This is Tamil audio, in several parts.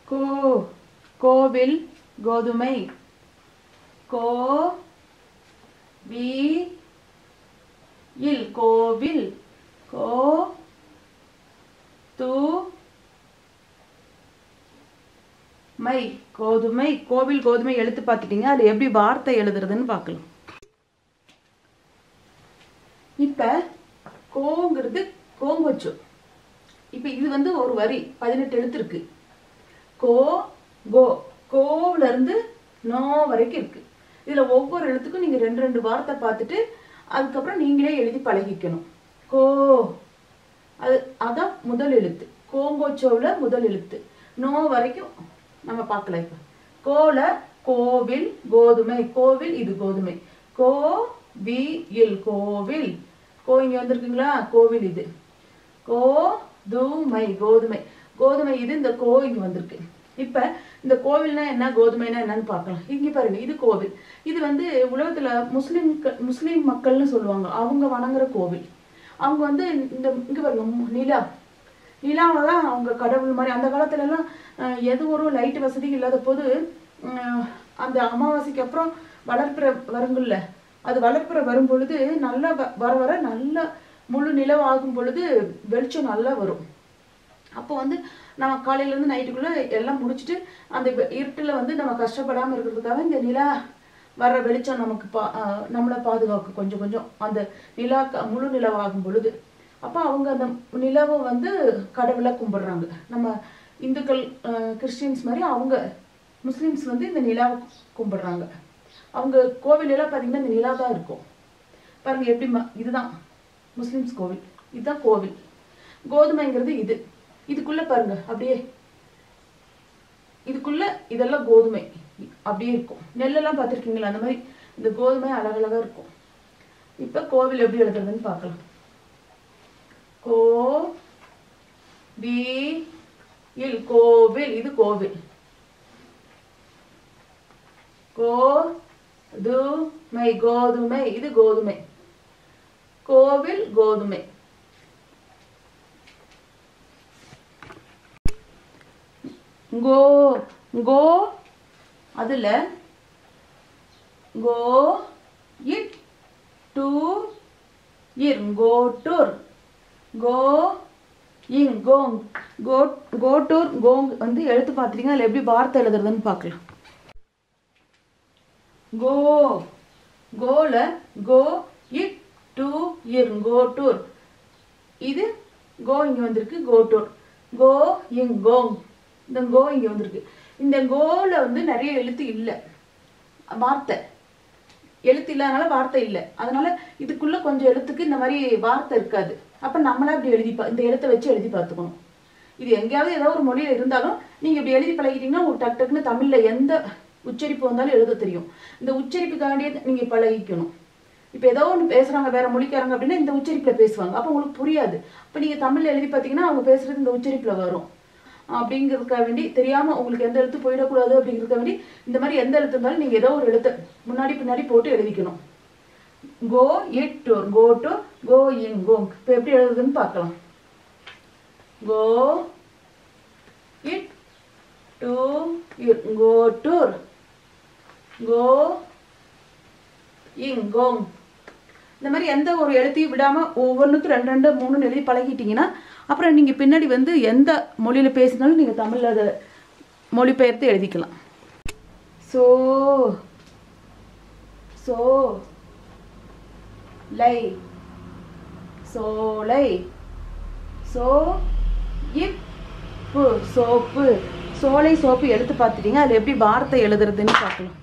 கோ கோவில் கோதுமை கோ வி இல் கோவில் கோ து மை கோதுமை கோவில் கோதுமை எழுத்து பார்த்துட்டீங்க அது எப்படி வார்த்தை எழுதுறதுன்னு பார்க்கலாம் இப்ப கோங்கிறது கோங்கொச்சு இப்ப இது வந்து ஒரு வரி பதினெட்டு எழுத்து இருக்கு கோ கோ கோவுல இருந்து நோ வரைக்கும் இருக்கு இதுல ஒவ்வொரு எழுத்துக்கும் நீங்க ரெண்டு ரெண்டு வார்த்தை பார்த்துட்டு அதுக்கப்புறம் நீங்களே எழுதி பழகிக்கணும் கோ அது அதான் முதல் எழுத்து கோங்கோச்சோவில் முதல் எழுத்து நோ வரைக்கும் நம்ம பார்க்கலாம் இப்போ கோல கோவில் கோதுமை கோவில் இது கோதுமை கோ வி இல் கோவில் கோ இங்க வந்திருக்குங்களா கோவில் இது கோ தூமை கோதுமை கோதுமை இது இந்த கோ இங்க வந்திருக்கு இப்ப இந்த கோவில்னா என்ன கோதுமைனா என்னன்னு பார்க்கலாம் இங்க பாருங்க இது கோவில் இது வந்து உலகத்துல முஸ்லிம் முஸ்லிம் மக்கள்னு சொல்லுவாங்க அவங்க வணங்குற கோவில் அவங்க வந்து இந்த இங்க பாருங்க மு- நிலா நிலாவை தான் அவங்க கடவுள் மாதிரி அந்த காலத்துல எல்லாம் அஹ், எது ஒரு லைட் வசதி இல்லாத போது அஹ், அந்த அமாவாசைக்கு அப்புறம் வளர்ப்பிற வருங்கள்ல அது வளர்ப்பிற வரும் பொழுது நல்லா வ- வர வர நல்ல முழு நிலவு ஆகும் பொழுது வெளிச்சம் நல்லா வரும் அப்போ வந்து நம்ம காலையில இருந்து நைட்டுக்குள்ள எல்லாம் முடிச்சுட்டு அந்த வெ- இருட்டுல வந்து நம்ம கஷ்டப்படாம இருக்கிறதுக்காக இந்த நிலா வர்ற வெளிச்சம் நமக்கு பா அஹ் நம்மளை பாதுகாக்கும் கொஞ்சம் கொஞ்சம் அந்த நிலா க- முழு நிலவாகும் பொழுது அப்போ அவங்க அந்த நிலவை வந்து கடவுளா கும்பிடுறாங்க நம்ம இந்துக்கள் கிறிஸ்டியன்ஸ் மாதிரி அவங்க முஸ்லிம்ஸ் வந்து இந்த நிலாவை கும்பிடுறாங்க அவங்க கோவில் எல்லாம் பார்த்தீங்கன்னா இந்த நிலா தான் இருக்கும் பாருங்க எப்படி ம- இதுதான் முஸ்லிம்ஸ் கோவில் இதுதான் கோவில் கோதுமைங்கிறது இது இதுக்குள்ள பாருங்க அப்படியே இதுக்குள்ள இதெல்லாம் கோதுமை அப்படியே இருக்கும் நெல்லெல்லாம் பார்த்துருக்கீங்களா அந்த மாதிரி இந்த கோதுமை அழகழகா இருக்கும் இப்ப கோவில் எப்படி எழுதுறதுன்னு பார்க்கலாம் கோ வி இல் கோவில் இது கோவில் கோ து மை கோதுமை இது கோதுமை கோவில் கோதுமை கோ கோ அதுல கோ இட் டு இர் கோ டுர் கோ இங் கோங் கோ கோ டுர் கோங் வந்து எழுத்து பார்த்துட்டீங்க அதில் எப்படி வார்த்தை எழுதுறதுன்னு பார்க்கலாம் கோ கோல கோ இட் டு இர் கோ டுர் இது கோ இங்க வந்திருக்கு கோ டுர் கோ இங் கோங் இந்த கோ இங்க வந்திருக்கு இந்த கோல வந்து நிறைய எழுத்து இல்ல வார்த்தை எழுத்து இல்லாதனால வார்த்தை இல்ல அதனால இதுக்குள்ள கொஞ்சம் எழுத்துக்கு இந்த மாதிரி வார்த்தை இருக்காது அப்ப நம்மளா இப்படி எழுதி பா- இந்த எழுத்தை வச்சு எழுதி பார்த்துக்கணும் இது எங்கேயாவது ஏதோ ஒரு மொழியில இருந்தாலும் நீங்க இப்படி எழுதி பழகிட்டீங்கன்னா உங்களுக்கு டக்கு டக்குன்னு தமிழ்ல எந்த உச்சரிப்பு வந்தாலும் எழுத தெரியும் இந்த உச்சரிப்புக்காண்டியே நீங்க பழகிக்கணும் இப்போ ஏதோ ஒன்று பேசுறாங்க வேற மொழிக்காரங்க அப்படின்னா இந்த உச்சரிப்புல பேசுவாங்க அப்போ உங்களுக்கு புரியாது அப்போ நீங்க தமிழ்ல எழுதி பார்த்தீங்கன்னா அவங்க பேசுறது இந்த உச்சரிப்புல வரும் அப்படிங்கிறதுக்காக வேண்டி தெரியாம உங்களுக்கு எந்த எழுத்து போயிடக்கூடாது அப்படிங்கிறதுக்காக வேண்டி இந்த மாதிரி எந்த எழுத்து இருந்தாலும் நீங்க ஏதோ ஒரு எழுத்து முன்னாடி பின்னாடி போட்டு எழுதிக்கணும் கோ இட் டு கோ டு கோ இன் கோங் இப்போ எப்படி எழுதுதுன்னு பார்க்கலாம் கோ இட் டு கோ டுர் கோ இங் கோங் இந்த மாதிரி எந்த ஒரு எழுத்தையும் விடாம ஒவ்வொன்றுக்கும் ரெண்டு ரெண்டு மூணுன்னு எழுதி பழகிட்டீங்கன்னா அப்புறம் நீங்க பின்னாடி வந்து எந்த மொழியில பேசினாலும் நீங்க தமிழ்ல அதை மொழிபெயர்த்து எழுதிக்கலாம் சோ சோ லை சோலை சோ இப்பு சோப்பு சோலை சோப்பு எழுத்து பார்த்துட்டீங்க அதில் எப்படி வார்த்தை எழுதுறதுன்னு பார்க்கலாம்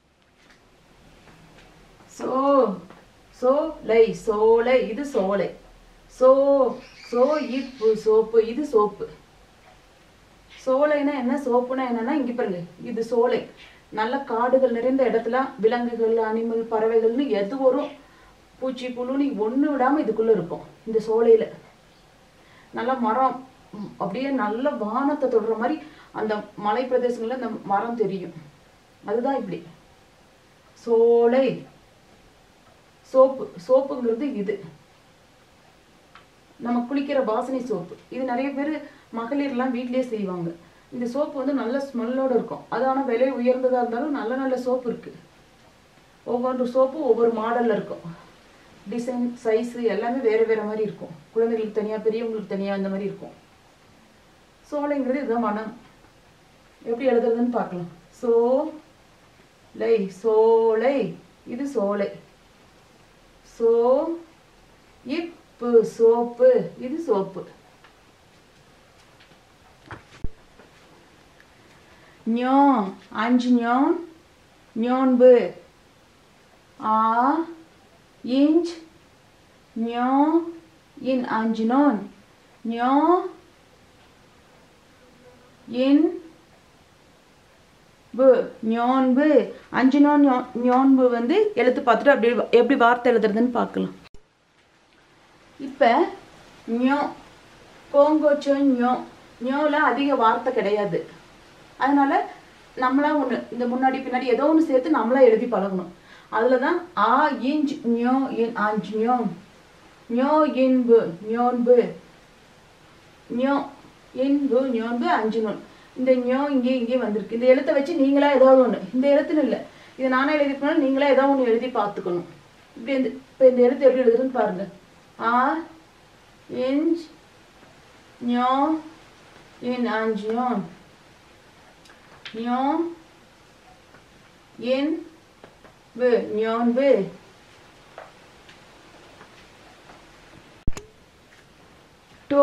சோ சோ லை சோலை இது சோலை சோ சோ இப்பு சோப்பு இது சோப்பு சோலைனா என்ன சோப்புனா என்னன்னா இங்க பாருங்க இது சோலை நல்ல காடுகள் நிறைந்த இடத்துல விலங்குகள் அனிமல் பறவைகள்னு எது வரும் பூச்சி புழுன்னு ஒண்ணு விடாம இதுக்குள்ள இருக்கும் இந்த சோலையில நல்ல மரம் ம், அப்படியே நல்ல வானத்தை தொடுற மாதிரி அந்த மலை பிரதேசங்கள்ல அந்த மரம் தெரியும் அதுதான் இப்படி சோலை சோப்பு சோப்புங்கிறது இது நம்ம குளிக்கிற வாசனை சோப்பு இது நிறைய பேர் மகளிர்லாம் வீட்டிலேயே செய்வாங்க இந்த சோப்பு வந்து நல்ல ஸ்மெல்லோட இருக்கும் அது ஆனால் விலை உயர்ந்ததாக இருந்தாலும் நல்ல நல்ல சோப்பு இருக்கு ஒவ்வொரு சோப்பும் ஒவ்வொரு மாடலில் இருக்கும் டிசைன் சைஸு எல்லாமே வேறு வேறு மாதிரி இருக்கும் குழந்தைகளுக்கு தனியாக பெரியவங்களுக்கு தனியாக அந்த மாதிரி இருக்கும் சோலைங்கிறது இதுதான் மனம் எப்படி எழுதுறதுன்னு பார்க்கலாம் சோ லை சோலை இது சோலை சோ இப்பு சோப்பு இது சோப்பு ஞோ அஞ்சு ஞோன் ஞோன்பு ஆ இஞ்ச் ஞோ இன் அஞ்சு நோன் ஞோ இன் பு ஞோன்பு அஞ்சு நோன் ஞோ- ஞோன்பு வந்து எழுத்து பார்த்துட்டு அப்படி எப்படி வார்த்தை எழுதுறதுன்னு பார்க்கலாம் இப்போ ஞோ கோங்கோச்சோ ஞோ ஞோல அதிக வார்த்தை கிடையாது அதனால நம்மளா ஒன்று இந்த முன்னாடி பின்னாடி ஏதோ ஒன்று சேர்த்து நம்மளா எழுதி பழகணும் அதில் தான் ஆ இஞ்ச் ஞோ இன் அஞ்சு ஞோ ஞோ இன்பு ஞோன்பு ஞோ இன்பு ஞோன்பு அஞ்சு நோன் இந்த ஞோ இங்கே இங்கே வந்திருக்கு இந்த எழுத்தை வச்சு நீங்களா ஏதாவது ஒன்று இந்த எழுத்துன்னு இல்லை இது நானே எழுதிக்கணும் நீங்களா ஏதாவது ஒன்று எழுதி பார்த்துக்கணும் இப்படி இந்த இப்போ இந்த எழுத்து எப்படி எழுதுறதுன்னு பாருங்க ஆ இஞ்ச் ஞோ இன் அஞ்சு ஞோன் ஞோ இன் பு ஞோன்பு டோ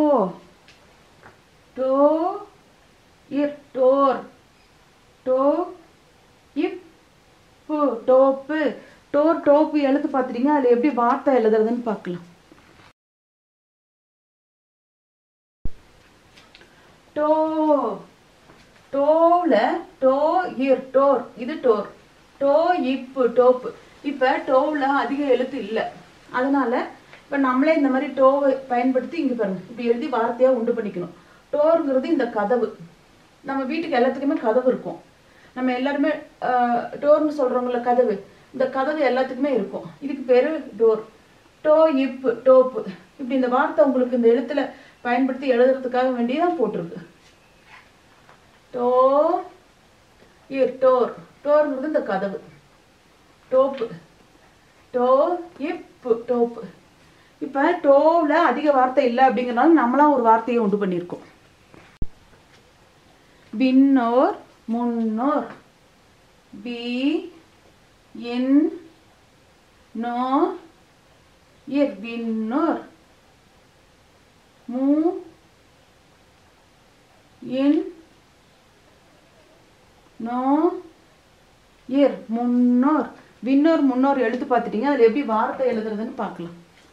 டோ இர் டோர் டோ இப் பு டோப்பு டோர் டோப்பு எழுத்து பார்த்துட்டீங்க அதில் எப்படி வார்த்தை எழுதுறதுன்னு பார்க்கலாம் டோ டோவில் டோ இர் டோர் இது டோர் டோ இப்பு டோப்பு இப்போ டோவில் அதிக எழுத்து இல்லை அதனால இப்போ நம்மளே இந்த மாதிரி டோவை பயன்படுத்தி இங்கே பாருங்க இப்படி எழுதி வார்த்தையாக உண்டு பண்ணிக்கணும் டோருங்கிறது இந்த கதவு நம்ம வீட்டுக்கு எல்லாத்துக்குமே கதவு இருக்கும் நம்ம எல்லாருமே ஆஹ், டோர்னு சொல்கிறவங்கள கதவு இந்த கதவு எல்லாத்துக்குமே இருக்கும் இதுக்கு பேர் டோர் டோ இப்பு டோப்பு இப்படி இந்த வார்த்தை உங்களுக்கு இந்த எழுத்துல பயன்படுத்தி எழுதுறதுக்காக வேண்டியதான் போட்டிருக்கு டோ இர் டோர் டோர்ங்கிறது இந்த கதவு டோப்பு டோ இப்பு டோப்பு இப்போ டோவில் அதிக வார்த்தை இல்லை அப்படிங்கிறனால நம்மளா ஒரு வார்த்தையை உண்டு பண்ணியிருக்கோம் பின்னோர் முன்னோர் பி என் நோ இர் பின்னோர் மூ என் நோ இர் முன்னோர் விண்ணோர் முன்னோர் எழுத்து பார்த்துட்டீங்க அதில் எப்படி வார்த்தை எழுதுறதுன்னு பார்க்கலாம்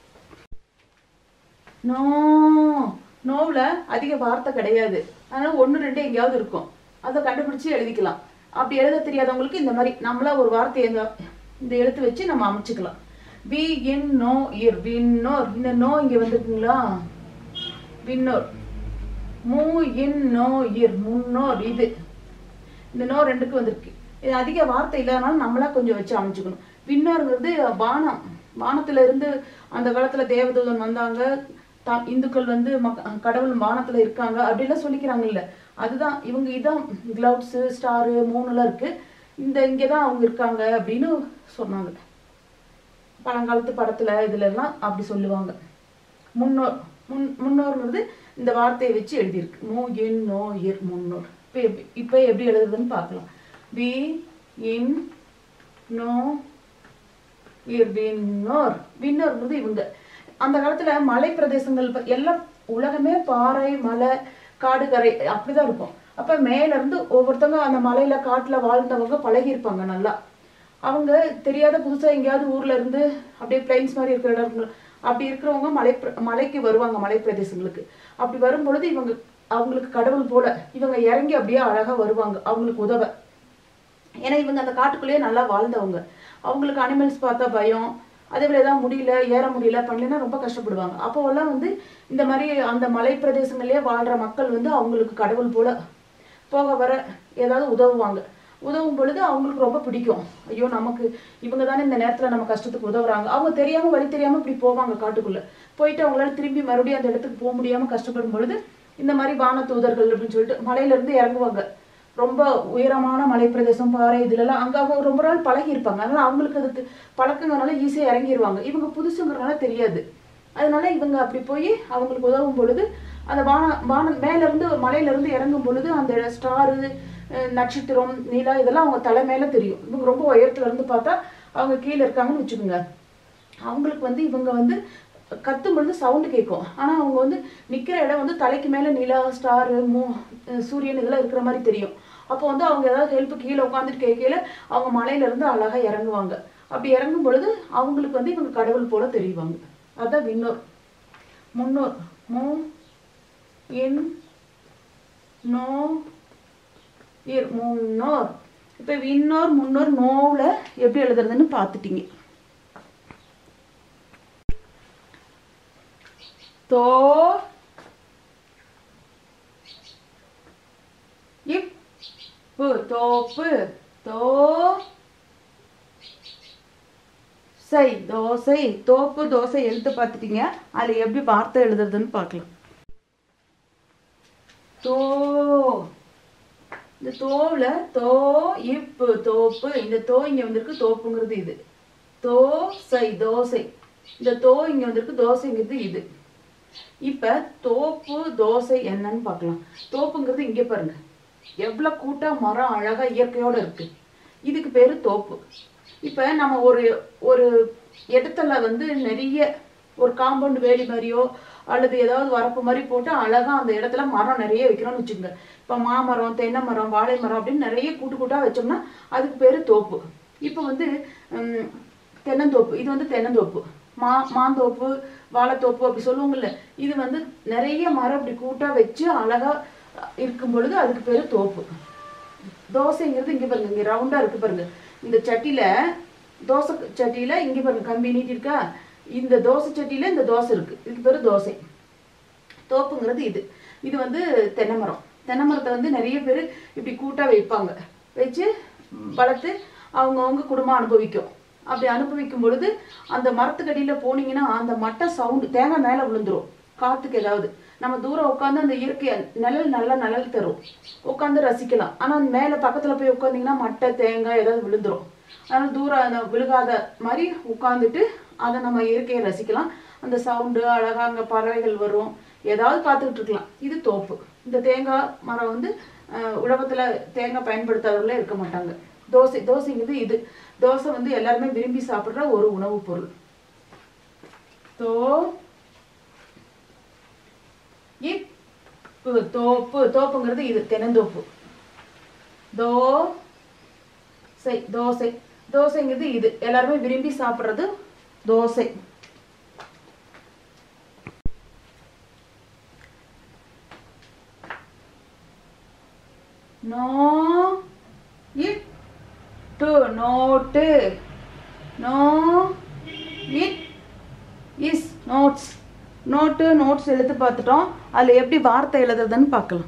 நோ நோவில் அதிக வார்த்தை கிடையாது அதனால ஒன்று ரெண்டு எங்கேயாவது இருக்கும் அதை கண்டுபிடிச்சு எழுதிக்கலாம் அப்படி எழுத தெரியாதவங்களுக்கு இந்த மாதிரி நம்மளா ஒரு வார்த்தையை இந்த இந்த எழுத்து வச்சு நம்ம அமைச்சுக்கலாம் வி இன் நோ இர் விண்ணோர் இந்த நோ இங்கே வந்திருக்குங்களா விண்ணோர் மூ இன் நோ இர் முன்னோர் இது இந்த நோ ரெண்டுக்கு வந்திருக்கு இது அதிக வார்த்தை இல்லாதனால நம்மளா கொஞ்சம் வச்சு அமைச்சுக்கணும் விண்ணோருங்கிறது வானம் வானத்துல இருந்து அந்த காலத்துல தேவதூதன் வந்தாங்க தா இந்துக்கள் வந்து மக்க- கடவுள் வானத்துல இருக்காங்க அப்படிலாம் சொல்லிக்கிறாங்க இல்ல அதுதான் இவங்க இதான் கிளவுட்ஸு ஸ்டாரு மூணுலாம் இருக்கு இந்த இங்கே தான் அவங்க இருக்காங்க அப்படின்னு சொன்னாங்க பழங்காலத்து படத்துல இதுல எல்லாம் அப்படி சொல்லுவாங்க முன்னோர் முன் முன்னோர்ங்கிறது இந்த வார்த்தையை வச்சு எழுதியிருக்கு மூ என் நோ இர் முன்னோர் இப்போ எப்படி இப்போ எப்படி எழுதுறதுன்னு பார்க்கலாம் வி இன் நோ இர் விண்ணோர் விண்ணோர்ங்கிறது இவங்க அந்த காலத்துல மலை பிரதேசங்கள் ப- எல்லாம் உலகமே பாறை மலை காடு கரை அப்படிதான் இருக்கும் அப்ப மேல இருந்து ஒவ்வொருத்தவங்க அந்த மலையில காட்டுல வாழ்ந்தவங்க பழகி இருப்பாங்க நல்லா அவங்க தெரியாத புதுசா எங்கேயாவது ஊர்ல இருந்து அப்படியே பிளைன்ஸ் மாதிரி இருக்கிற இடம் இருக்கும்ல, அப்படி இருக்கிறவங்க மலை பிர- மலைக்கு வருவாங்க மலை பிரதேசங்களுக்கு அப்படி வரும்பொழுது இவங்க அவங்களுக்கு கடவுள் போல இவங்க இறங்கி அப்படியே அழகா வருவாங்க அவங்களுக்கு உதவ ஏன்னா இவங்க அந்த காட்டுக்குள்ளேயே நல்லா வாழ்ந்தவங்க அவங்களுக்கு அனிமல்ஸ் பார்த்தா பயம் அதே போல ஏதாவது முடியல ஏற முடியல பண்ணலன்னா ரொம்ப கஷ்டப்படுவாங்க அப்போ எல்லாம் வந்து இந்த மாதிரி அந்த மலை பிரதேசங்கள்லயே வாழ்ற மக்கள் வந்து அவங்களுக்கு கடவுள் போல போக வர ஏதாவது உதவுவாங்க உதவும் பொழுது அவங்களுக்கு ரொம்ப பிடிக்கும் ஐயோ நமக்கு இவங்க தானே இந்த நேரத்துல நம்ம கஷ்டத்துக்கு உதவுறாங்க அவங்க தெரியாம வழி தெரியாம இப்படி போவாங்க காட்டுக்குள்ள போயிட்டு அவங்களால திரும்பி மறுபடியும் அந்த இடத்துக்கு போக முடியாம கஷ்டப்படும் பொழுது இந்த மாதிரி வான தூதர்கள் அப்படின்னு சொல்லிட்டு மலையில இருந்து இறங்குவாங்க ரொம்ப உயரமான மலை பிரதேசம் பாறை இதுலலாம் அங்க அவங்க ரொம்ப நாள் பழகி இருப்பாங்க அதனால அவங்களுக்கு அதுக்கு பழக்கங்கிறனால ஈஸியா இறங்கிடுவாங்க இவங்க புதுசுங்கிறனால தெரியாது அதனால இவங்க அப்படி போய் அவங்களுக்கு உதவும் பொழுது அந்த வான வானம் மேல இருந்து மலையில இருந்து இறங்கும் பொழுது அந்த ஸ்டாரு நட்சத்திரம் நிலா இதெல்லாம் அவங்க தலை மேல தெரியும் இவங்க ரொம்ப உயரத்துல இருந்து பார்த்தா அவங்க கீழே இருக்காங்கன்னு வச்சுக்கோங்க அவங்களுக்கு வந்து இவங்க வந்து கத்தும் பொழுது சவுண்டு கேட்கும் ஆனா அவங்க வந்து நிக்கிற இடம் வந்து தலைக்கு மேல நிலா ஸ்டார் மூ அஹ் சூரியன் இதெல்லாம் இருக்கிற மாதிரி தெரியும் அப்போ வந்து அவங்க ஏதாவது ஹெல்ப் கீழே உட்காந்துட்டு கேட்கல அவங்க மலையில இருந்து அழகா இறங்குவாங்க அப்படி இறங்கும் பொழுது அவங்களுக்கு வந்து இவங்க கடவுள் போல தெரிவாங்க அதான் விண்ணோர் முன்னோர் மூ இன் நோ இர் முன்னோர் இப்போ விண்ணோர் முன்னோர் நோவுல எப்படி எழுதுறதுன்னு பார்த்துட்டீங்க தோ இப்பு தோப்பு தோ சை தோசை தோப்பு தோசை எழுத்து பார்த்துட்டீங்க அதுல எப்படி வார்த்தை எழுதுறதுன்னு பார்க்கலாம் தோ இந்த தோவுல தோ இப்பு தோப்பு இந்த தோ இங்க வந்திருக்கு தோப்புங்கிறது இது தோசை தோசை இந்த தோ இங்க வந்திருக்கு தோசைங்கிறது இது இப்ப தோப்பு தோசை என்னன்னு பார்க்கலாம் தோப்புங்கிறது இங்க பாருங்க எவ்வளவு கூட்டா மரம் அழகா இயற்கையோட இருக்கு இதுக்கு பேரு தோப்பு இப்ப நம்ம ஒரு ஒரு இடத்துல வந்து நிறைய ஒரு காம்பவுண்ட் வேலி மாதிரியோ அல்லது ஏதாவது வரப்பு மாதிரி போட்டு அழகா அந்த இடத்துல மரம் நிறைய வைக்கிறோம்னு வச்சுக்கோங்க இப்ப மாமரம் தென்னை மரம் வாழை மரம் அப்படின்னு நிறைய கூட்டு கூட்டா வச்சோம்னா அதுக்கு பேரு தோப்பு இப்ப வந்து உம், தென்னந்தோப்பு இது வந்து தென்னந்தோப்பு மா மாந்தோப்பு வாழைத்தோப்பு அப்படி சொல்லுவாங்கல்ல இது வந்து நிறைய மரம் இப்படி கூட்டா வச்சு அழகா இருக்கும் பொழுது அதுக்கு பேரு தோப்பு தோசைங்கிறது இங்க பாருங்க இங்க ரவுண்டா இருக்கு பாருங்க இந்த சட்டியில தோசை சட்டியில இங்க பாருங்க கம்பி நீட்டி இருக்கா இந்த தோசை சட்டியில இந்த தோசை இருக்கு இதுக்கு பேரு தோசை தோப்புங்கிறது இது இது வந்து தென்னை மரம் தென்னை மரத்தை வந்து நிறைய பேர் இப்படி கூட்டா வைப்பாங்க வச்சு வளர்த்து அவங்கவங்க குடும்பம் அனுபவிக்கும் அப்படி அனுபவிக்கும் பொழுது அந்த மரத்துக்கடியில போனீங்கன்னா அந்த மட்டை சவுண்டு தேங்காய் மேல விழுந்துரும் காத்துக்கு ஏதாவது நம்ம தூரம் உட்காந்து அந்த இயற்கை நிழல் நல்லா நிழல் தரும் உட்காந்து ரசிக்கலாம் ஆனா அந்த மேல பக்கத்துல போய் உட்காந்தீங்கன்னா மட்டை தேங்காய் ஏதாவது விழுந்துரும் அதனால தூரம் அந்த விழுகாத மாதிரி உட்காந்துட்டு அதை நம்ம இயற்கையை ரசிக்கலாம் அந்த சவுண்டு அழகா அங்க பறவைகள் வரும் ஏதாவது பார்த்துக்கிட்டு இருக்கலாம் இது தோப்பு இந்த தேங்காய் மரம் வந்து அஹ், உலகத்துல தேங்காய் பயன்படுத்தாதவர்களே இருக்க மாட்டாங்க தோசை தோசைங்கிறது இது தோசை வந்து எல்லாருமே விரும்பி சாப்பிடுற ஒரு உணவுப் பொருள் தோ இப்பு தோப்பு தோப்புங்கிறது இது தென்னந்தோப்பு தோ சை தோசை தோசைங்கிறது இது எல்லாருமே விரும்பி சாப்பிடுறது தோசை நோ இட்டு நோட்டு நோ இட் இஸ் நோட்ஸ் நோட்டு நோட்ஸ் எழுத்து பார்த்துட்டோம் அதில் எப்படி வார்த்தை எழுதுறதுன்னு பார்க்கலாம்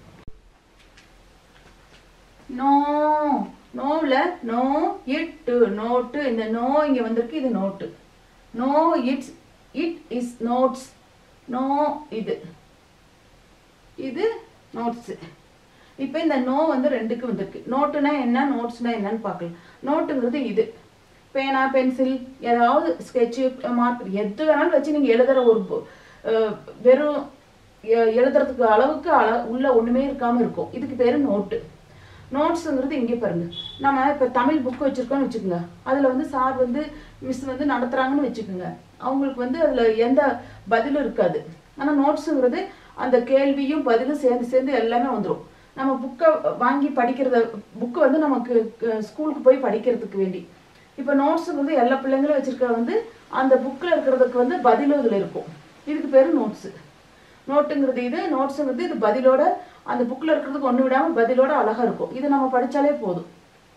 நோ நோவில் நோ இட்டு நோட்டு இந்த நோ இங்கே வந்திருக்கு இது நோட்டு நோ இட்ஸ் இட் இஸ் நோட்ஸ் நோ இது இது நோட்ஸு இப்போ இந்த நோ வந்து ரெண்டுக்கு வந்திருக்கு நோட்டுனா என்ன நோட்ஸ்னா என்னன்னு பார்க்கலாம் நோட்டுங்கிறது இது பேனா பென்சில் ஏதாவது ஸ்கெட்சு மார்க் எது வேணாலும் வச்சு நீங்கள் எழுதுற ஒரு பொ- அஹ் வெறும் எ- எழுதுறதுக்கு அளவுக்கு அள உள்ள ஒண்ணுமே இருக்காம இருக்கும் இதுக்கு பேரு நோட்டு நோட்ஸுங்கிறது இங்கே பாருங்க நம்ம இப்போ தமிழ் புக் வச்சிருக்கோம்னு வச்சுக்கோங்க அதில் வந்து சார் வந்து மிஸ் வந்து நடத்துறாங்கன்னு வச்சுக்கோங்க அவங்களுக்கு வந்து அதில் எந்த பதிலும் இருக்காது ஆனால் நோட்ஸுங்கிறது அந்த கேள்வியும் பதிலும் சேர்ந்து சேர்ந்து எல்லாமே வந்துடும் நம்ம புக்கை வாங்கி படிக்கிறத புக்கு வந்து நமக்கு க- ஸ்கூலுக்கு போய் படிக்கிறதுக்கு வேண்டி இப்போ நோட்ஸுங்கிறது எல்லா பிள்ளைங்களும் வச்சிருக்க வந்து அந்த புக்கில் இருக்கிறதுக்கு வந்து பதிலும் இதில் இருக்கும் இதுக்கு பேர் நோட்ஸு நோட்டுங்கிறது இது நோட்ஸுங்கிறது இது பதிலோட அந்த புக்கில் இருக்கிறதுக்கு ஒன்று விடாமல் பதிலோட அழகா இருக்கும் இது நம்ம படிச்சாலே போதும்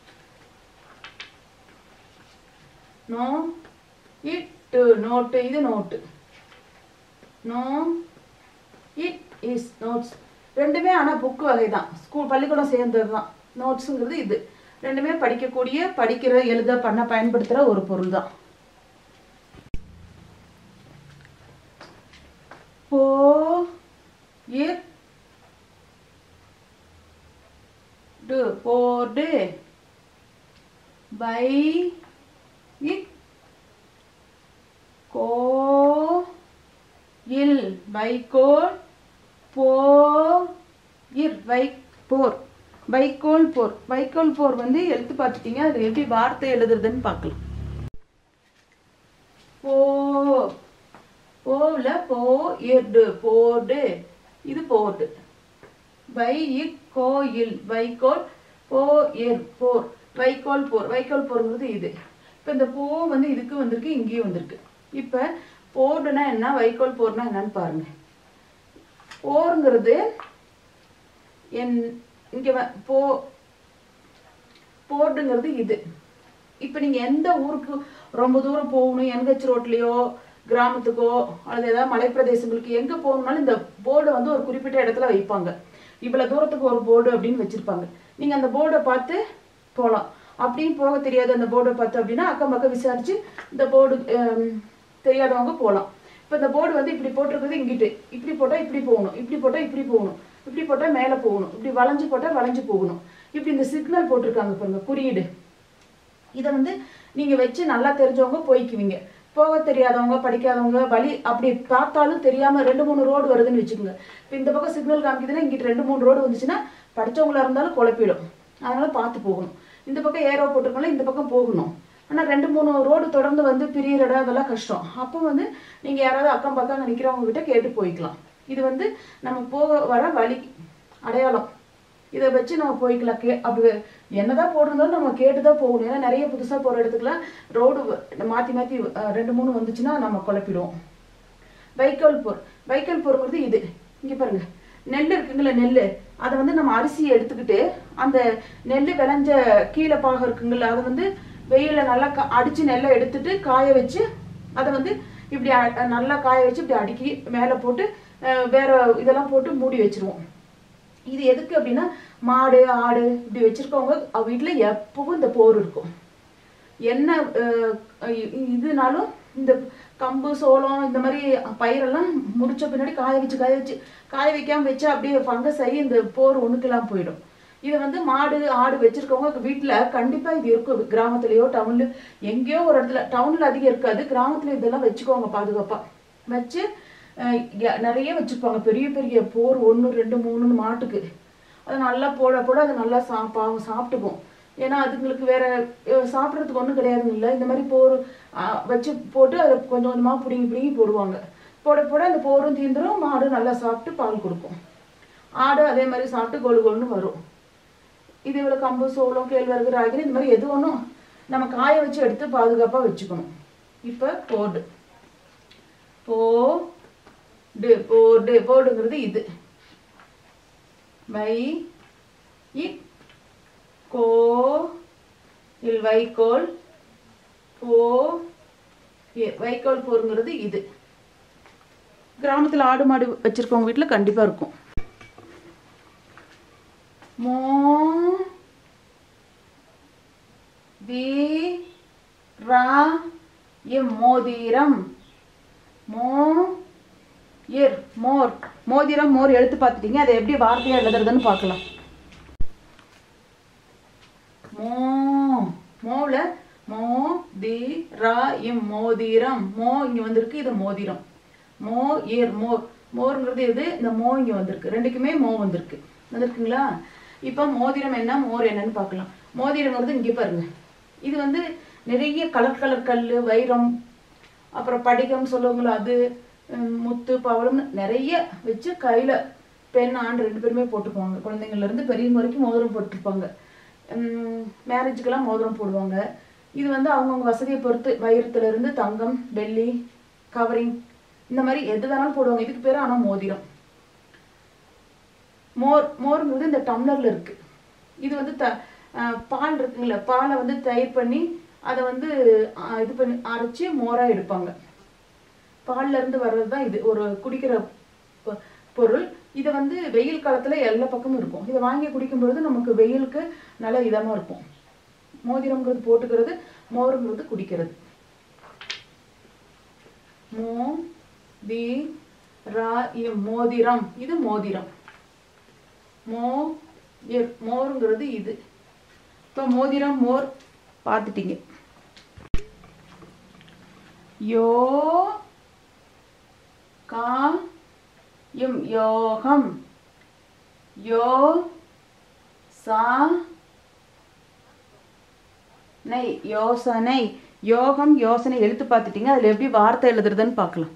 நோ இட்டு நோட்டு இது நோட்டு நோ இட் இஸ் நோட்ஸ் ரெண்டுமே ஆனால் புக்கு வகை தான் ஸ்கூல் பள்ளிக்கூடம் சேர்ந்தது தான் நோட்ஸுங்கிறது இது ரெண்டுமே படிக்கக்கூடிய படிக்கிற எழுத பண்ண பயன்படுத்துகிற ஒரு பொருள் தான் போ இர் டு போர்டு பை இக் கோ இல் வைக்கோல் போ இர் வை போர் வைக்கோல் போர் வைக்கோல் போர் வந்து எழுத்து பார்த்துட்டீங்க அது எப்படி வார்த்தை எழுதுறதுன்னு பார்க்கலாம் போ போல போ இர்டு போர்டு இது போர்டு வை இக் கோயில் வைக்கோல் போ இர் போர் வைக்கோல் போர் வைக்கோல் போருங்கிறது இது இப்போ இந்த போ வந்து இதுக்கு வந்திருக்கு இங்கேயும் வந்திருக்கு இப்போ போர்டுனா என்ன வைக்கோல் போர்னா என்னன்னு பாருங்க போருங்கிறது என் இங்க வ- போ போர்டுங்கிறது இது இப்போ நீங்க எந்த ஊருக்கு ரொம்ப தூரம் போகணும் என்ஹெச் ரோட்லயோ கிராமத்துக்கோ அல்லது ஏதாவது மலைப்பிரதேசங்களுக்கு எங்க போகணும்னாலும் இந்த போர்டை வந்து ஒரு குறிப்பிட்ட இடத்துல வைப்பாங்க இவ்வளவு தூரத்துக்கு ஒரு போர்டு அப்படின்னு வச்சிருப்பாங்க நீங்க அந்த போர்டை பார்த்து போகலாம் அப்படின்னு போக தெரியாது அந்த போர்டை பார்த்து அப்படின்னா அக்கம் பக்கம் விசாரிச்சு இந்த போர்டு தெரியாதவங்க போகலாம் இப்போ இந்த போர்டு வந்து இப்படி போட்டிருக்கிறது இங்கிட்டு இப்படி போட்டா இப்படி போகணும் இப்படி போட்டா இப்படி போகணும் இப்படி போட்டா மேலே போகணும் இப்படி வளைஞ்சு போட்டா வளைஞ்சு போகணும் இப்படி இந்த சிக்னல் போட்டிருக்காங்க பாருங்க குறியீடு இதை வந்து நீங்க வச்சு நல்லா தெரிஞ்சவங்க போய்க்குவீங்க போக தெரியாதவங்க படிக்காதவங்க வழி அப்படி பார்த்தாலும் தெரியாம ரெண்டு மூணு ரோடு வருதுன்னு வச்சுக்கோங்க இப்போ இந்த பக்கம் சிக்னல் காமிக்குதுன்னா இங்கிட்டு ரெண்டு மூணு ரோடு வந்துச்சுன்னா படிச்சவங்களா இருந்தாலும் குழப்பிடும் அதனால பார்த்து போகணும் இந்த பக்கம் ஏரோ போட்டிருக்கோம்ல இந்த பக்கம் போகணும் ஆனா ரெண்டு மூணு ரோடு தொடர்ந்து வந்து பிரியற இடம் அதெல்லாம் கஷ்டம் அப்போ வந்து நீங்க யாராவது அக்கம் பக்கம் அங்க நிக்கிறவங்க கிட்ட கேட்டு போய்க்கலாம் இது வந்து நம்ம போக வர வழி அடையாளம் இதை வச்சு நம்ம போய்க்கலாம் கே அப்படி என்னதான் போட்டிருந்தாலும் நம்ம கேட்டு தான் போகணும் ஏன்னா நிறைய புதுசா போற இடத்துக்குலாம் ரோடு மாத்தி மாத்தி அஹ், ரெண்டு மூணு வந்துச்சுன்னா நம்ம குழப்பிடுவோம் வைக்கோல் போர் வைக்கோல் போருங்கிறது இது இங்க பாருங்க நெல் இருக்குங்களா நெல் அதை வந்து நம்ம அரிசியை எடுத்துக்கிட்டு அந்த நெல் விளைஞ்ச கீழே பாகம் இருக்குங்களா அதை வந்து வெயில நல்லா கா- அடிச்சு நெல்லை எடுத்துட்டு காய வச்சு அதை வந்து இப்படி அ- நல்லா காய வச்சு இப்படி அடுக்கி மேலே போட்டு அஹ், வேற இதெல்லாம் போட்டு மூடி வச்சிருவோம் இது எதுக்கு அப்படின்னா மாடு ஆடு இப்படி வச்சிருக்கவங்க அவ வீட்டுல எப்பவும் இந்த போர் இருக்கும் என்ன அஹ், இ- இதுனாலும் இந்த கம்பு சோளம் இந்த மாதிரி பயிரெல்லாம் முடிச்ச பின்னாடி காய வச்சு காய வச்சு காய வைக்காம வச்சு அப்படியே ஃபங்கஸ் ஆகி இந்த போர் ஒண்ணுக்கெல்லாம் போயிடும் இது வந்து மாடு ஆடு வச்சிருக்கவங்க வீட்டுல கண்டிப்பா இது இருக்கும் கிராமத்துலயோ டவுன்ல எங்கேயோ ஒரு இடத்துல டவுன்ல அதிகம் இருக்காது கிராமத்துல இதெல்லாம் வச்சுக்கோங்க பாதுகாப்பா வச்சு அஹ், ய- நிறைய வச்சிருப்பாங்க பெரிய பெரிய போர் ஒன்று ரெண்டு மூணுன்னு மாட்டுக்கு அது நல்லா போட போட அது நல்லா சா பாவம் சாப்பிட்டுக்கும் ஏன்னா அதுங்களுக்கு வேற அஹ், சாப்பிடறதுக்கு ஒன்றும் கிடையாதுங்க இல்லை இந்த மாதிரி போர் அஹ், வச்சு போட்டு அதை கொஞ்சம் கொஞ்சமா பிடுங்கி பிடுங்கி போடுவாங்க போட போட அந்த போரும் தீந்துரும் மாடு நல்லா சாப்பிட்டு பால் கொடுக்கும் ஆடு அதே மாதிரி சாப்பிட்டு கொழு கொழுன்னு வரும் இது இவ்வளோ கம்பு சோளம் கேழ்வரகு ராகி இந்த மாதிரி எது ஒன்றும் நம்ம காய வச்சு எடுத்து பாதுகாப்பாக வச்சுக்கணும் இப்போ போர்டு போடு போர்டு போர்டுங்கிறது இது வை இக் கோ இல் வைக்கோல் போ இ- வைக்கோல் போருங்கிறது இது கிராமத்தில் ஆடு மாடு வச்சிருக்கவங்க வீட்டில் கண்டிப்பாக இருக்கும் மோ வி ரா இம் மோதிரம் மோ இர் மோர் மோதிரம் மோர் எழுத்து பார்த்துட்டீங்க அதை எப்படி வார்த்தையா எழுதுறதுன்னு பார்க்கலாம் மோ மோல மோ தி ரா இம் மோதிரம் மோ இங்க வந்திருக்கு இது மோதிரம் மோ இர் மோர் மோர்ங்கிறது எது இந்த மோ இங்க வந்திருக்கு ரெண்டுக்குமே மோ வந்திருக்கு வந்திருக்குங்களா இப்போ மோதிரம் என்ன மோர் என்னன்னு பார்க்கலாம் மோதிரங்கிறது இங்க பாருங்க இது வந்து நிறைய கலர் கலர் கல்லு வைரம் அப்புறம் படிகம் சொல்லுவாங்களோ அது உம், முத்து பவளம்னு நிறைய வச்சு கையில பெண் ஆண் ரெண்டு பேருமே போட்டுக்குவாங்க குழந்தைங்கள்ல இருந்து பெரியவங்க வரைக்கும் மோதிரம் போட்டிருப்பாங்க மேரேஜுக்கெல்லாம் மோதிரம் போடுவாங்க இது வந்து அவங்கவுங்க வசதியை பொறுத்து வைரத்துல இருந்து தங்கம் வெள்ளி கவரிங் இந்த மாதிரி எது வேணாலும் போடுவாங்க இதுக்கு பேரு ஆனா மோதிரம் மோர் மோருங்கிறது இந்த டம்ளர்ல இருக்கு இது வந்து த அஹ் பால் இருக்குங்களா பாலை வந்து தயிர் பண்ணி அதை வந்து அஹ் இது பண்ணி அரைச்சி மோரா எடுப்பாங்க பால்ல இருந்து வர்றது தான் இது ஒரு குடிக்கிற பொ- பொருள் இதை வந்து வெயில் காலத்துல எல்லா பக்கமும் இருக்கும் இதை வாங்கி குடிக்கும் பொழுது நமக்கு வெயிலுக்கு நல்ல இதமா இருக்கும் மோதிரம்ங்கிறது போட்டுக்கிறது மோருங்கிறது குடிக்கிறது மோ தி ரா இ மோதிரம் இது மோதிரம் மோ இர் மோருங்கிறது இது இப்போ மோதிரம் மோர் பார்த்துட்டீங்க யோ கா இம் யோகம் யோ சா நை யோசனை யோகம் யோசனை எழுத்து பார்த்துட்டீங்க அதில் எப்படி வார்த்தை எழுதுறதுன்னு பார்க்கலாம்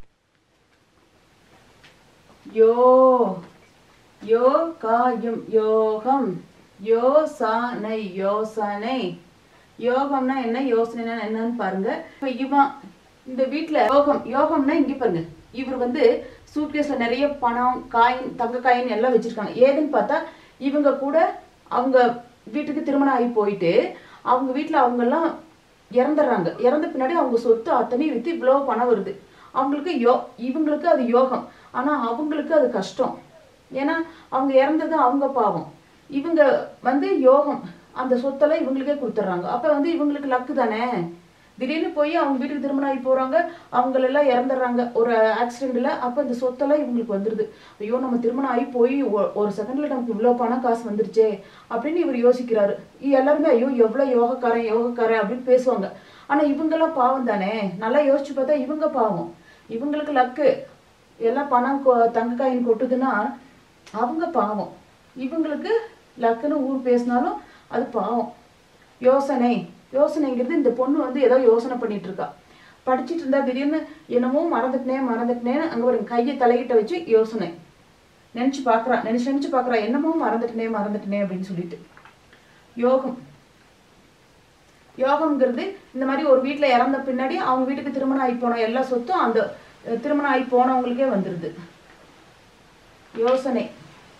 யோ யோ காயும் யோகம் யோசனை யோசனை யோகம்னா என்ன யோசனைனா என்னன்னு பாருங்க இப்ப இவன் இந்த வீட்ல யோகம் யோகம்னா இங்க பாருங்க இவர் வந்து சூட்கேஸ்ல நிறைய பணம் காயின் தங்க காயின் எல்லாம் வச்சிருக்காங்க ஏதுன்னு பார்த்தா இவங்க கூட அவங்க வீட்டுக்கு திருமணம் ஆகி போயிட்டு அவங்க வீட்ல அவங்க எல்லாம் இறந்துடுறாங்க இறந்த பின்னாடி அவங்க சொத்து அத்தனையும் வித்து இவ்வளவு பணம் வருது அவங்களுக்கு யோ இவங்களுக்கு அது யோகம் ஆனா அவங்களுக்கு அது கஷ்டம் ஏன்னா அவங்க இறந்தது அவங்க பாவம் இவங்க வந்து யோகம் அந்த சொத்தெல்லாம் இவங்களுக்கே கொடுத்துட்றாங்க அப்ப வந்து இவங்களுக்கு லக்கு தானே திடீர்னு போய் அவங்க வீட்டுக்கு திருமணம் ஆகி போறாங்க அவங்களெல்லாம் இறந்துடுறாங்க ஒரு ஆக்சிடென்ட்ல அப்ப இந்த சொத்தெல்லாம் இவங்களுக்கு வந்துருது ஐயோ நம்ம திருமணம் ஆகி போய் ஒ- ஒரு செகண்ட்ல நமக்கு இவ்வளவு பணம் காசு வந்துருச்சே அப்படின்னு இவர் யோசிக்கிறாரு இ- எல்லாருமே ஐயோ எவ்வளவு யோகக்காரன் யோகக்காரன் அப்படின்னு பேசுவாங்க ஆனா இவங்கெல்லாம் பாவம் தானே நல்லா யோசிச்சு பார்த்தா இவங்க பாவம் இவங்களுக்கு லக்கு எல்லாம் பணம் கொ- தங்க காயின் கொட்டுதுன்னா அவங்க பாவம் இவங்களுக்கு லக்குன்னு ஊர் பேசினாலும் அது பாவம் யோசனை யோசனைங்கிறது இந்த பொண்ணு வந்து ஏதோ யோசனை பண்ணிட்டு இருக்கா படிச்சிட்டு இருந்தா திடீர்னு என்னமோ மறந்துட்டனே மறந்துட்டனேன்னு அங்க ஒரு கையை தலையிட்ட வச்சு யோசனை நினைச்சு பாக்குறா நினைச்சு நினைச்சு பாக்குறா என்னமோ மறந்துட்டனே மறந்துட்டனே அப்படின்னு சொல்லிட்டு யோகம் யோகம்ங்கிறது இந்த மாதிரி ஒரு வீட்ல இறந்த பின்னாடி அவங்க வீட்டுக்கு திருமணம் ஆகி போன எல்லா சொத்தும் அந்த அஹ், திருமணம் ஆகி போனவங்களுக்கே வந்துருது யோசனை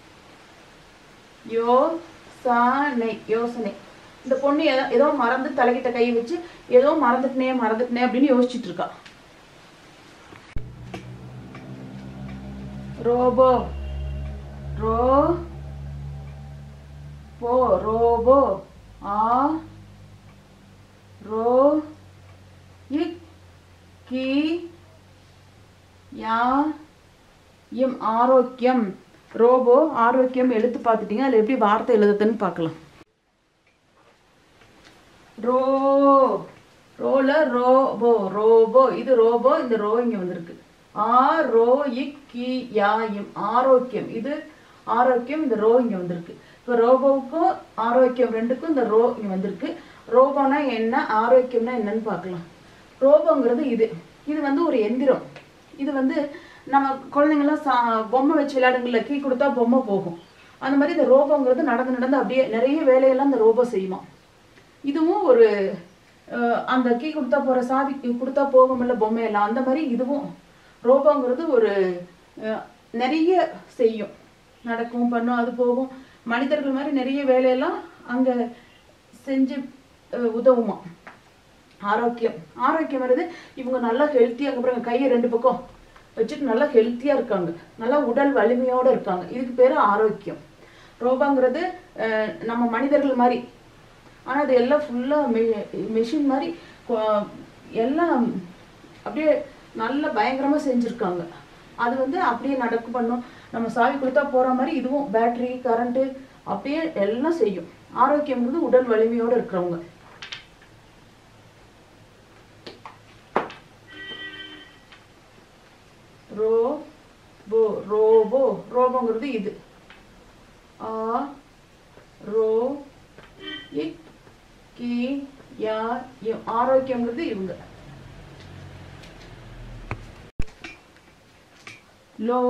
யோசனை யோசனை இந்த பொண்ணு ஏதோ ஏதோ மறந்து தலைகிட்ட கை வச்சு ஏதோ மறந்துட்டனே மறந்துட்டனே அப்படின்னு யோசிச்சுட்டு இருக்கா ரோபோ ரோ போ ரோபோ ஆ ரோ இக் கி யா இம் ஆரோக்கியம் ரோபோ ஆரோக்கியம் எழுத்து பார்த்துட்டீங்க அதில் எப்படி வார்த்தை எழுதுதுன்னு பார்க்கலாம் ரோ ரோல ரோபோ ரோபோ இது ரோபோ இந்த ரோ இங்க வந்திருக்கு ஆ ரோ இக் கி யா இம் ஆரோக்கியம் இது ஆரோக்கியம் இந்த ரோ இங்க வந்திருக்கு இப்போ ரோபோவுக்கும் ஆரோக்கியம் ரெண்டுக்கும் இந்த ரோ இங்க வந்திருக்கு ரோபோனா என்ன ஆரோக்கியம்னா என்னன்னு பார்க்கலாம் ரோபோங்கிறது இது இது வந்து ஒரு எந்திரம் இது வந்து நம்ம குழந்தைங்கலாம் சா பொம்மை வச்சு விளையாடுங்கள்ல கீ கொடுத்தா பொம்மை போகும் அந்த மாதிரி இந்த ரோபோங்கிறது நடந்து நடந்து அப்படியே நிறைய வேலையெல்லாம் இந்த ரோபோ செய்யுமா இதுவும் ஒரு அஹ், அந்த கீ கொடுத்தா போற சாவி கொடுத்தா போகும்ல பொம்மையெல்லாம் அந்த மாதிரி இதுவும் ரோபோங்கிறது ஒரு அஹ், நிறைய செய்யும் நடக்கும் பண்ணும் அது போகும் மனிதர்கள் மாதிரி நிறைய வேலையெல்லாம் அங்க செஞ்சு அஹ், உதவுமா ஆரோக்கியம் ஆரோக்கியம் வருது இவங்க நல்லா ஹெல்த்தியாக அப்புறம் கையை ரெண்டு பக்கம் வச்சுட்டு நல்லா ஹெல்த்தியா இருக்காங்க நல்லா உடல் வலிமையோட இருக்காங்க இதுக்கு பேரு ஆரோக்கியம் ரோபாங்கிறது அஹ், நம்ம மனிதர்கள் மாதிரி ஆனா அது எல்லாம் ஃபுல்லா மெஷின் மாதிரி கொ- எல்லாம் அப்படியே நல்ல பயங்கரமா செஞ்சிருக்காங்க அது வந்து அப்படியே நடக்கு பண்ணும் நம்ம சாவி கொடுத்தா போற மாதிரி இதுவும் பேட்டரி கரண்ட் அப்படியே எல்லாம் செய்யும் ஆரோக்கியம்ங்கிறது உடல் வலிமையோட இருக்கிறவங்க ரோ போ ரோபோ ரோபோங்கிறது இது ஆ ரோ இக் கி யா இம் ஆரோக்கியங்கிறது இவங்க லோ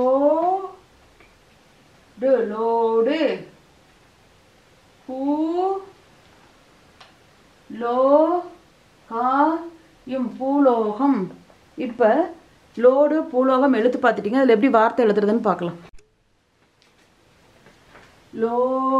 டு லோடு பூ லோ கா இம் பூலோகம் இப்ப லோடு பூலோகம் எழுத்து பார்த்துட்டீங்க அதுல எப்படி வார்த்தை எழுதுறதுன்னு பார்க்கலாம் லோ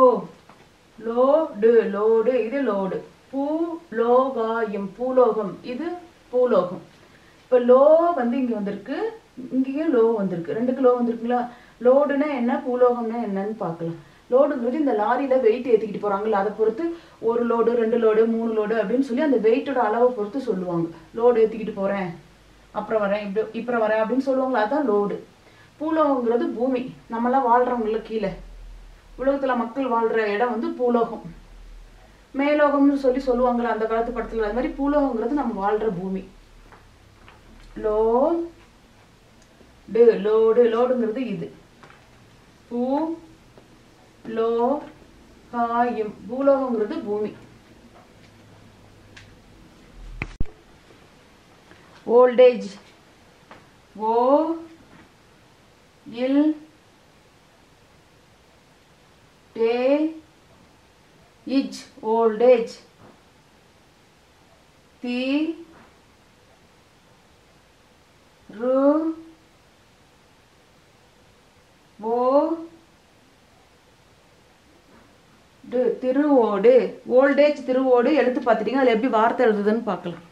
லோடு லோடு இது லோடு பூ லோகாயம் பூலோகம் இது பூலோகம் இப்போ லோ வந்து இங்க வந்திருக்கு இங்கேயும் லோ வந்திருக்கு ரெண்டுக்கு லோ வந்திருக்குங்களா லோடுனா என்ன பூலோகம்னா என்னன்னு பார்க்கலாம் லோடுங்கிறது இந்த லாரியில வெயிட் ஏத்திக்கிட்டு போறாங்கல்ல அதை பொறுத்து ஒரு லோடு ரெண்டு லோடு மூணு லோடு அப்படின்னு சொல்லி அந்த வெயிட்டோட அளவை பொறுத்து சொல்லுவாங்க லோடு ஏத்திக்கிட்டு போறேன் அப்புறம் வரேன் இப்படி இப்புறம் வரேன் அப்படின்னு சொல்லுவாங்களா அதான் லோடு பூலோகங்கிறது பூமி நம்மலாம் வாழ்றவங்கள கீழே உலகத்துல மக்கள் வாழ்ற இடம் வந்து பூலோகம் மேலோகம்னு சொல்லி சொல்லுவாங்கல்ல அந்த காலத்து படத்துல அது மாதிரி பூலோகங்கிறது நம்ம வாழ்ற பூமி லோ டு லோடு லோடுங்கிறது இது பூ லோ காயும் பூலோகங்கிறது பூமி ஓல்டேஜ் ஓ இல் டே இஜ் ஓல்டேஜ் தி ரு ஓ டு திருவோடு ஓல்டேஜ் திருவோடு எழுத்து பார்த்துட்டீங்க அதில் எப்படி வார்த்தை எழுதுதுன்னு பார்க்கலாம்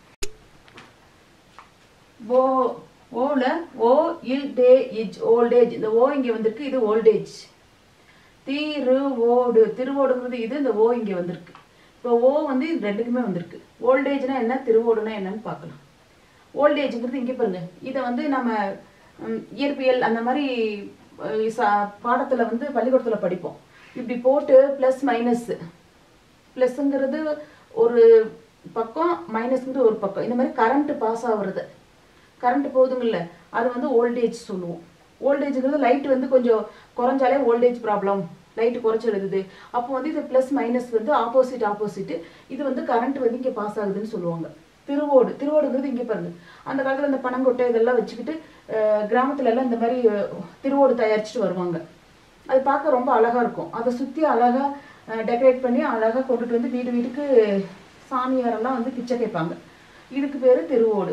ஓ ஓல ஓ இல் டே இஜ் ஓல்டேஜ் இந்த ஓ இங்கே வந்திருக்கு இது ஓல்டேஜ் திருவோடு திருவோடுங்கிறது இது இந்த ஓ இங்கே வந்திருக்கு இப்போ ஓ வந்து இது ரெண்டுக்குமே வந்திருக்கு ஓல்டேஜ்னா என்ன திருவோடுனா என்னன்னு பார்க்கலாம் ஓல்டேஜ்ங்கிறது இங்கே பாருங்க இதை வந்து நம்ம ம், இயற்பியல் அந்த மாதிரி அஹ், ச- பாடத்துல வந்து பள்ளிக்கூடத்துல படிப்போம் இப்படி போட்டு ப்ளஸ் மைனஸ் ப்ளஸ்ங்கிறது ஒரு பக்கம் மைனஸ்ங்கிறது ஒரு பக்கம் இந்த மாதிரி கரண்ட் பாஸ் ஆகுறது கரண்ட் போகுதுங்கல்ல அது வந்து ஓல்டேஜ் சொல்லுவோம் ஓல்டேஜ்ங்கிறது லைட் வந்து கொஞ்சம் குறைஞ்சாலே ஓல்டேஜ் ப்ராப்ளம் லைட் குறைச்சி எழுதுது அப்போ வந்து இது ப்ளஸ் மைனஸ் வந்து ஆப்போசிட் ஆப்போசிட் இது வந்து கரண்ட் வந்து இங்கே பாஸ் ஆகுதுன்னு சொல்லுவாங்க திருவோடு திருவோடுங்கிறது இங்கே பாருங்க அந்த காலத்தில் இந்த பனங்கொட்டை இதெல்லாம் வச்சுக்கிட்டு அஹ், கிராமத்துல எல்லாம் இந்த மாதிரி அஹ், திருவோடு தயாரிச்சுட்டு வருவாங்க அது பார்க்க ரொம்ப அழகா இருக்கும் அதை சுற்றி அழகா டெக்கரேட் பண்ணி அழகா கொண்டுட்டு வந்து வீடு வீட்டுக்கு சாமியாரெல்லாம் வந்து பிச்சை கேட்பாங்க இதுக்கு பேரு திருவோடு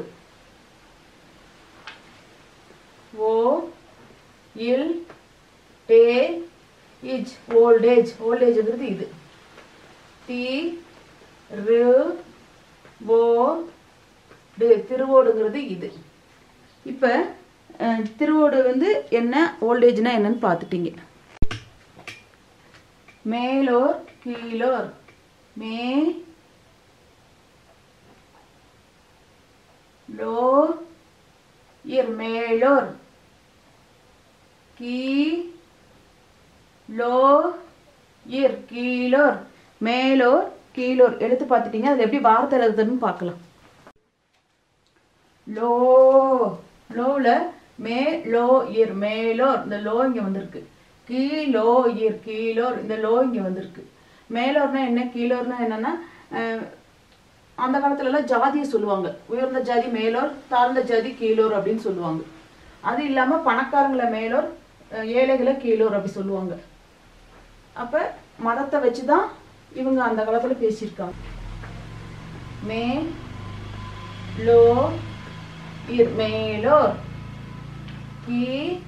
ஓ இல் டே இஜ் ஓல்டேஜ் ஓல்டேஜ்ங்கிறது இது தி ரு ஓ டு திருவோடுங்கிறது இது இப்போ திருவோடு வந்து என்ன ஓல்டேஜ்னா என்னன்னு பார்த்துட்டீங்க மேலோர் கீழோர் மே லோ இர் மேலோர் கீ லோ இர் கீழோர் மேலோர் கீழோர் எடுத்து பார்த்துட்டீங்க அதில் எப்படி வார்த்தை எழுதுதுன்னு பார்க்கலாம் லோ லோல மே லோ இர் மேலோர் இந்த லோ இங்க வந்திருக்கு கீழோ இர் கீழோர் இந்த லோ இங்க வந்திருக்கு மேலோர்னா என்ன கீழோர்னா என்னன்னா அஹ், அந்த காலத்துல எல்லாம் ஜாதியை சொல்லுவாங்க உயர்ந்த ஜாதி மேலோர் தாழ்ந்த ஜாதி கீழோர் அப்படின்னு சொல்லுவாங்க அது இல்லாம பணக்காரங்களை மேலோர் அஹ், ஏழைகளை கீழோர் அப்படி சொல்லுவாங்க அப்ப மதத்தை வச்சுதான் இவங்க அந்த காலத்துல பேசியிருக்காங்க மே லோ இர் மேலோர் கீ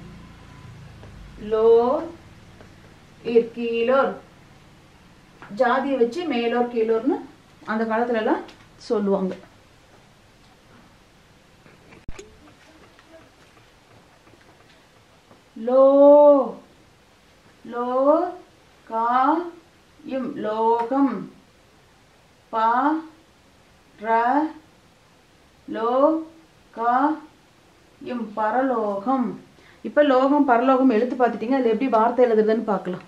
லோ இர் கீழோர் ஜாதியை வச்சு மேலோர் கீழோர்னு அந்த காலத்துல எல்லாம் சொல்லுவாங்க லோ லோ கா இம் லோகம் பா ர லோ கா இம் பரலோகம் இப்ப லோகம் பரலோகம் எழுத்து பார்த்துட்டீங்க அதுல எப்படி வார்த்தை எழுதுறதுன்னு பார்க்கலாம்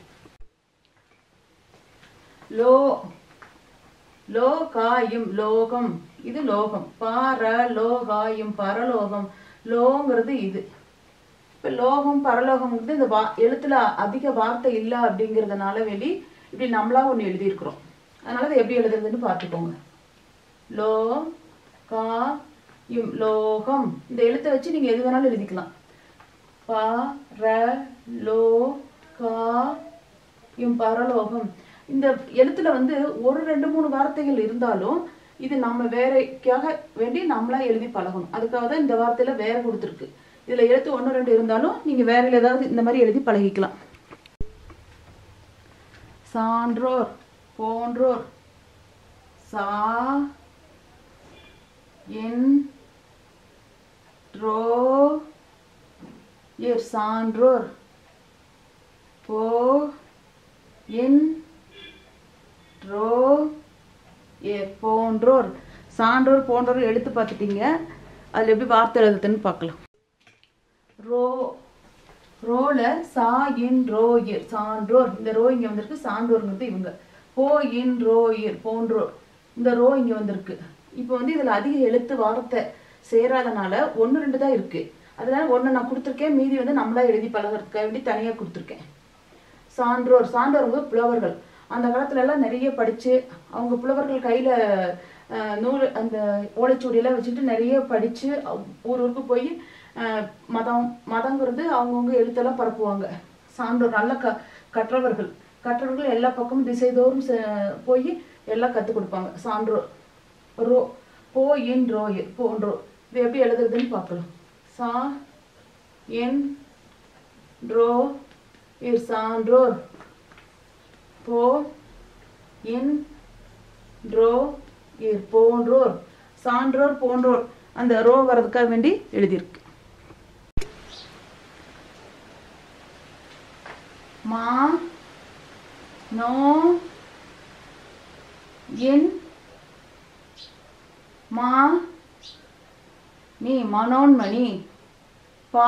லோ லோ காயும் லோகம் இது லோகம் பார லோகாயும் பரலோகம் லோங்கிறது இது இப்ப லோகம் பரலோகம்ங்கிறது இந்த வா எழுத்துல அதிக வார்த்தை இல்ல அப்படிங்கறதுனால வெளி இப்படி நம்மளா ஒண்ணு எழுதியிருக்கிறோம் அதனால அதை எப்படி எழுதுறதுன்னு பார்த்துக்கோங்க லோ கா இம் லோகம் இந்த எழுத்தை வச்சு நீங்க எது வேணாலும் எழுதிக்கலாம் ப ர லோ கா இம் பரலோகம் இந்த எழுத்துல வந்து ஒரு ரெண்டு மூணு வார்த்தைகள் இருந்தாலும் இது நம்ம வேறைக்காக வேண்டி நம்மளா எழுதி பழகணும் அதுக்காக தான் இந்த வார்த்தையில வேற கொடுத்துருக்கு இதுல எழுத்து ஒன்று ரெண்டு இருந்தாலும் நீங்க வேற ஏதாவது இந்த மாதிரி எழுதி பழகிக்கலாம் சான்றோர் போன்றோர் சா என் ரோ இர் சான்றோர் போ என் ரோ ஏ போன்றோர் சான்றோர் போன்றோர் எழுத்து பார்த்துட்டீங்க அதில் எப்படி வார்த்தை எழுதுதுன்னு பார்க்கலாம் ரோ ரோல சா இன் ரோ இர் சான்றோர் இந்த ரோ இங்க வந்திருக்கு சான்றோர்ங்கிறது இவங்க போ இன் ரோ இர் போன்றோர் இந்த ரோ இங்க வந்திருக்கு இப்போ வந்து இதுல அதிக எழுத்து வார்த்தை சேராதனால ஒன்று ரெண்டு தான் இருக்கு அதனால ஒன்று நான் கொடுத்துருக்கேன் மீதி வந்து நம்மளா எழுதி பழகிறதுக்காக வேண்டி தனியாக கொடுத்துருக்கேன் சான்றோர் சான்றோர் புலவர்கள் அந்த காலத்துல எல்லாம் நிறைய படிச்சு அவங்க புலவர்கள் கையில அஹ், நூல் அந்த ஓலைச்சுவடியெல்லாம் வச்சுட்டு நிறைய படிச்சு அவ்- ஊர் ஊருக்கு போய் அஹ், மதம் மதங்கிறது அவங்கவுங்க எழுத்தெல்லாம் பரப்புவாங்க சான்றோர் நல்ல க கற்றவர்கள் கற்றவர்கள் எல்லா பக்கமும் திசைதோறும் செ- போய் எல்லாம் கற்றுக் கொடுப்பாங்க சான்றோர் ரோ போ இன் ரோ இர் போன்றோ இது எப்படி எழுதுறதுன்னு பார்க்கலாம் சா என் ரோ இர் சான்றோர் போ இன் ரோ இர் போன்றோர் சான்றோர் போன்றோர் அந்த ரோ வர்றதுக்காக வேண்டி எழுதியிருக்கு மா நோ என் மா நீ மனோன்மணி பா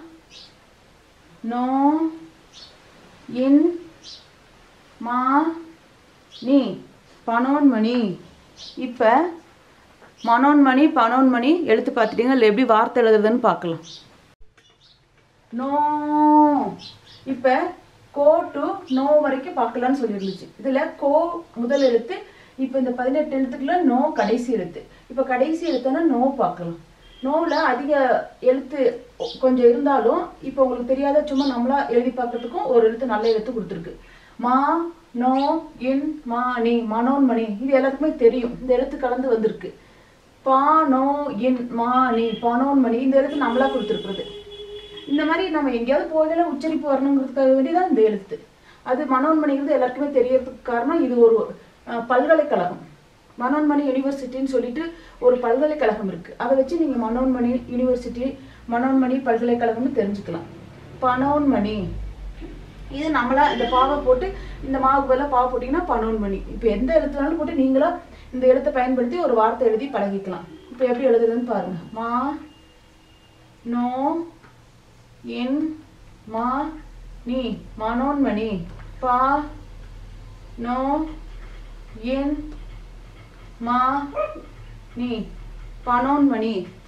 நோ இன் மா நீ பனோன்மணி இப்போ மனோன்மணி பனோன்மணி எழுத்து பார்த்துட்டீங்க இல்லை எப்படி வார்த்தை எழுதுறதுன்னு பார்க்கலாம் நோ இப்போ கோ டு நோ வரைக்கும் பார்க்கலாம்னு சொல்லியிருந்துச்சு இதில் கோ முதல் எழுத்து இப்போ இந்த பதினெட்டு எழுத்துக்குள்ள நோ கடைசி எழுத்து இப்போ கடைசி எழுத்துனா நோ பார்க்கலாம் நோவில் அதிக எழுத்து கொஞ்சம் இருந்தாலும் இப்போ உங்களுக்கு தெரியாத சும்மா நம்மளா எழுதி பார்க்கறதுக்கும் ஒரு எழுத்து நல்ல எழுத்து கொடுத்துருக்கு மா நோ இன் மா நீ மனோன்மணி இது எல்லாத்துக்குமே தெரியும் இந்த எழுத்து கலந்து வந்திருக்கு பா நோ இன் மா நீ பனோன்மணி இந்த எழுத்து நம்மளா கொடுத்துருக்குறது இந்த மாதிரி நம்ம எங்கேயாவது போகல உச்சரிப்பு வரணுங்கிறதுக்காக வேண்டிதான் இந்த எழுத்து அது மனோன்மணிங்கிறது எல்லாருக்குமே தெரியறதுக்கு காரணம் இது ஒரு அஹ், பல்கலைக்கழகம் மனோன்மணி யூனிவர்சிட்டின்னு சொல்லிட்டு ஒரு பல்கலைக்கழகம் இருக்கு அதை வச்சு நீங்க மனோன்மணி யூனிவர்சிட்டி மனோன்மணி பல்கலைக்கழகம்னு தெரிஞ்சுக்கலாம் பனோன்மணி இது நம்மளா இந்த பாவை போட்டு இந்த மாவுக்கு பதிலாக பாவை போட்டிங்கன்னா பனோன்மணி இப்போ எந்த எழுத்துனாலும் போட்டு நீங்களா இந்த எழுத்தை பயன்படுத்தி ஒரு வார்த்தை எழுதி பழகிக்கலாம் இப்போ எப்படி எழுதுறதுன்னு பாருங்க மா நோ என் மா நீ மனோன்மணி பா நோ என் மா நீ பனோன்மணி